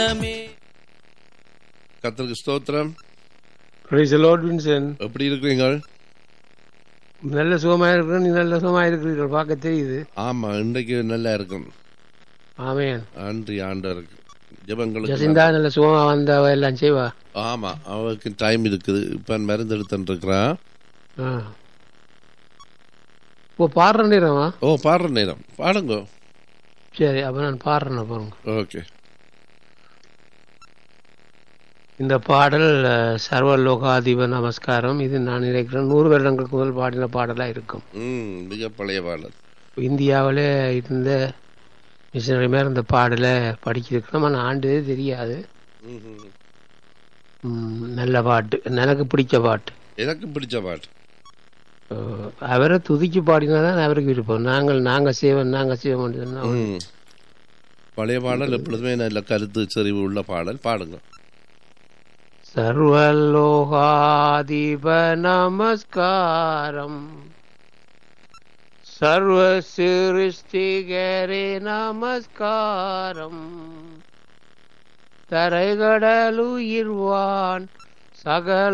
கத்தருக்கு ஸ்தோத்திரம் price Lord Vinson எப்படி இருக்கிறீங்க நல்ல சுகமா இருக்கிற நீ நல்ல சுகமா இருக்கிறீர்கள் பார்க்க தெரியுது ஆமா இன்றைக்கு நல்லா இருக்கும் ஆமேன் நன்றி ஆண்டவருக்கு ஜெபங்களுக்கு ஜசிந்தா நல்ல சுகமா வந்தவ எல்லாம் செய்வா ஆமா அவருக்கு டைம் இருக்குது இப்ப மருந்து எடுத்துட்டு இருக்கிறான் ஆ. ஓ பாடுற நேரமா ஓ பாடுற நேரம் பாடுங்க சரி அப்ப நான் பாடுறேன் பாருங்க ஓகே இந்த பாடல் அஹ், சர்வ லோகாதிப நமஸ்காரம் இது நான் நினைக்கிறேன் நூறு வருடங்களுக்கு முதல் பாடின பாடலா இருக்கும் ம் மிக பழைய பாடல் இந்தியாவில் இருந்த மிஷினரி மேல இந்த பாடலை படிக்கிறதுக்கு நம்ம ஆண்டு தெரியாது ம்ஹும். ம், நல்ல பாட்டு எனக்கு பிடிச்ச பாட்டு எனக்கு பிடிச்ச பாட்டு அஹ், அவரை துதிச்சு பாடினாதான் அவருக்கு விருப்பம் நாங்கள் நாங்க செய்வோம் நாங்க செய்வோம் சொன்னா ம். பழைய பாடல் எப்பொழுதுமே நல்ல கருத்து செறிவு உள்ள பாடல் பாடுங்க சர்வலோகாதிப நமஸ்காரம் சர்வ சிருஷ்டிகரே நமஸ்காரம் தரைகடலுயிர்வான் சகல